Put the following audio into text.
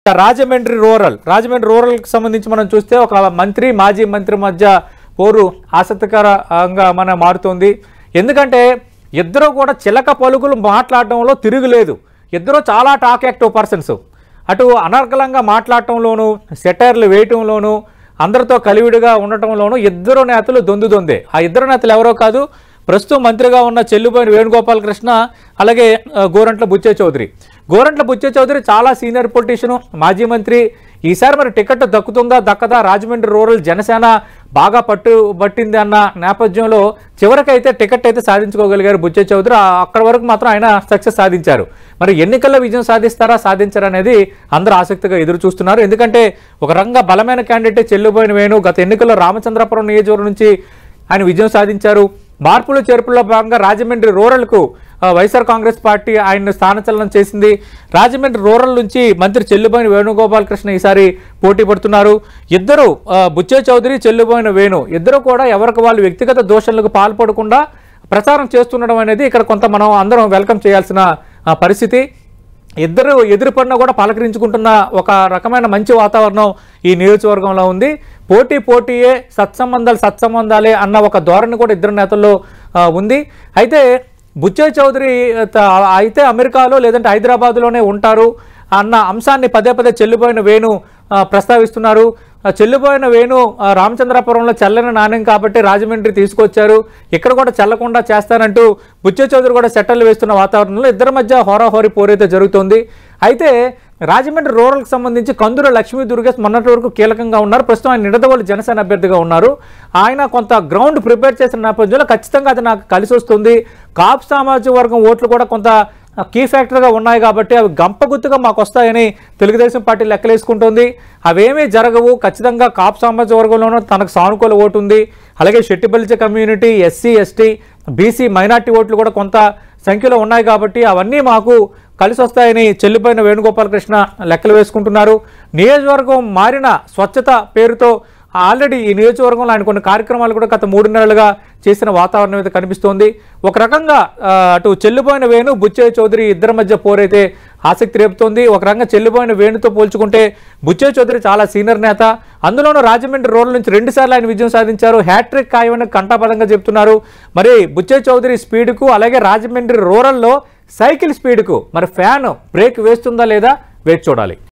Rajahmundry rural Rajahmundry రూరల్కి సంబంధించి మనం చూస్తే ఒక మంత్రి మాజీ మంత్రి మధ్య పోరు ఆసక్తికరంగా మన మారుతోంది ఎందుకంటే ఇద్దరు కూడా చిలక పలుకులు మాట్లాడటంలో తిరుగులేదు ఇద్దరు చాలా టాక్ యాక్టివ్ పర్సన్స్ అటు అనర్గళంగా మాట్లాడటంలోనూ సెటైర్లు వేయటంలోనూ అందరితో కలివిడిగా ఉండటంలోనూ ఇద్దరు నేతలు దొందుదొందే ఆ ఇద్దరు నేతలు ఎవరో కాదు ప్రస్తుతం మంత్రిగా ఉన్న చెల్లుబోయిన వేణుగోపాలకృష్ణ అలాగే ఆ, గోరంట్ల బుచ్చే చౌదరి గోరంట్ల బుచ్చే చౌదరి చాలా సీనియర్ పొలిటీషియన్ మాజీ మంత్రి ఈసారి మరి టికెట్ దక్కుతుందా దక్కదా రాజమండ్రి రూరల్ జనసేన బాగా పట్టు పట్టింది అన్న నేపథ్యంలో చివరికైతే టికెట్ అయితే సాధించుకోగలిగారు బుచ్చే చౌదరి ఆ- అక్కడి వరకు మాత్రం ఆయన సక్సెస్ సాధించారు మరి ఎన్నికల్లో విజయం సాధిస్తారా సాధించారా అనేది అందరూ ఆసక్తిగా ఎదురు చూస్తున్నారు ఎందుకంటే ఒక రంగ బలమైన క్యాండిడేట్ చెల్లుబోయిన వేణు గత ఎన్నికల్లో రామచంద్రపురం నియోజకవర్గం నుంచి ఆయన విజయం సాధించారు మార్పులు చేర్పుల్లో భాగంగా రాజమండ్రి రూరల్కు ఆ, వైఎస్ఆర్ కాంగ్రెస్ పార్టీ ఆయన్ను స్థానచలనం చేసింది రాజమండ్రి రూరల్ నుంచి మంత్రి చెల్లుబోయిన వేణుగోపాలకృష్ణ ఈసారి పోటీ పడుతున్నారు ఇద్దరు ఆ, బుచ్చే చౌదరి చెల్లుబోయిన వేణు ఇద్దరు కూడా ఎవరికి వాళ్ళు వ్యక్తిగత దోషణలకు పాల్పడకుండా ప్రచారం చేస్తుండడం అనేది ఇక్కడ కొంత మనం అందరం వెల్కమ్ చేయాల్సిన ఆ, పరిస్థితి ఇద్దరు ఎదురుపడినా కూడా పలకరించుకుంటున్న ఒక రకమైన మంచి వాతావరణం ఈ నియోజకవర్గంలో ఉంది పోటీ పోటీయే సత్సంబంధాలు సత్సంబంధాలే అన్న ఒక ధోరణి కూడా ఇద్దరు నేతల్లో ఆ, ఉంది అయితే బుచ్చే చౌదరి త- అయితే అమెరికాలో లేదంటే హైదరాబాద్లోనే ఉంటారు అన్న అంశాన్ని పదే పదే చెల్లిపోయిన వేణు ఆ, ప్రస్తావిస్తున్నారు ఆ, చెల్లిపోయిన వేణు ఆ, రామచంద్రపురంలో చల్లని నాణ్యం కాబట్టి రాజమండ్రి తీసుకొచ్చారు ఇక్కడ కూడా చల్లకుండా చేస్తానంటూ బుచ్చే చౌదరి కూడా సెట్టర్లు వేస్తున్న వాతావరణంలో ఇద్దరి మధ్య హోరాహోరీ పోరైతే జరుగుతోంది అయితే రాజమండ్రి రూరల్కి సంబంధించి కందుల లక్ష్మీ దుర్గేష్ మొన్నటి వరకు కీలకంగా ఉన్నారు ప్రస్తుతం ఆయన నిడదవోలు జనసేన అభ్యర్థిగా ఉన్నారు ఆయన కొంత గ్రౌండ్ ప్రిపేర్ చేసిన నేపథ్యంలో ఖచ్చితంగా అది నాకు కలిసి వస్తుంది కాపు సామాజిక వర్గం ఓట్లు కూడా కొంత కీ ఫ్యాక్టర్గా ఉన్నాయి కాబట్టి అవి గంపగుత్తుగా మాకు వస్తాయని తెలుగుదేశం పార్టీ లెక్కలేసుకుంటుంది అవేమీ జరగవు ఖచ్చితంగా కాపు సామాజిక వర్గంలోనూ తనకు సానుకూల ఓటు ఉంది అలాగే Shettibalija community SC ST BC minority ఓట్లు కూడా కొంత సంఖ్యలో ఉన్నాయి కాబట్టి అవన్నీ మాకు కలిసి వస్తాయని చెల్లిపోయిన వేణుగోపాలకృష్ణ లెక్కలు వేసుకుంటున్నారు నియోజకవర్గం మారిన స్వచ్ఛత పేరుతో ఆల్రెడీ ఈ నియోజకవర్గంలో ఆయన కొన్ని కార్యక్రమాలు కూడా గత మూడు నెలలుగా చేసిన వాతావరణం అయితే కనిపిస్తోంది ఒక రకంగా ఆ, అటు చెల్లిపోయిన వేణు బుచ్చే చౌదరి ఇద్దరి మధ్య పోరైతే ఆసక్తి రేపుతోంది ఒక రకంగా చెల్లిపోయిన వేణుతో పోల్చుకుంటే బుచ్చే చౌదరి చాలా సీనియర్ నేత అందులోనూ రాజమండ్రి రోడ్ల నుంచి రెండుసార్లు ఆయన విజయం సాధించారు హ్యాట్రిక్ ఖాయమని కంటాపదంగా చెప్తున్నారు మరి బుచ్చే చౌదరి స్పీడ్కు అలాగే రాజమండ్రి రూరల్లో సైకిల్ స్పీడ్కు మరి ఫ్యాన్ బ్రేక్ వేస్తుందా లేదా వేచి చూడాలి